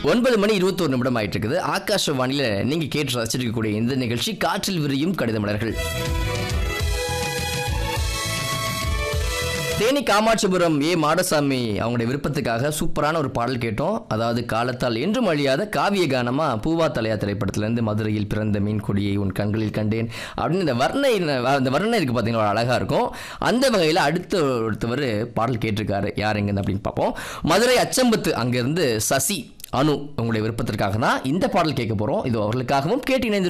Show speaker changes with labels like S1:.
S1: ஒன்பது மணி இருபத்தோரு நிமிடம் ஆயிட்டு இருக்குது ஆகாஷவாணியில நீங்க கேட்டு ரசிச்சிருக்கக்கூடிய இந்த நிகழ்ச்சி காற்றில் விரியும் கடித மலர்கள் தேனி காமாட்சிபுரம் ஏ மாடசாமி அவங்களுடைய விருப்பத்துக்காக சூப்பரான ஒரு பாடல் கேட்டோம் அதாவது காலத்தால் என்றும் அழியாத காவிய கானமா பூவா தலையா திரைப்படத்திலேருந்து மதுரையில் பிறந்த மீன் கொடியை உன் கண்களில் கண்டேன் அப்படின்னு இந்த வர்ணை அந்த வர்ணனை இருக்கு பார்த்தீங்கன்னா ஒரு அழகா இருக்கும் அந்த வகையில் அடுத்த ஒருத்தவர் பாடல் கேட்டிருக்காரு யார் எங்கன்னு அப்படின்னு பார்ப்போம் மதுரை அச்சம்பத்து அங்கிருந்து சசி அனு உங்களுடைய விருப்பத்திற்காக தான் இந்த பாடல் கேட்க போறோம் இது அவர்களுக்காகவும் கேட்டு இணைந்து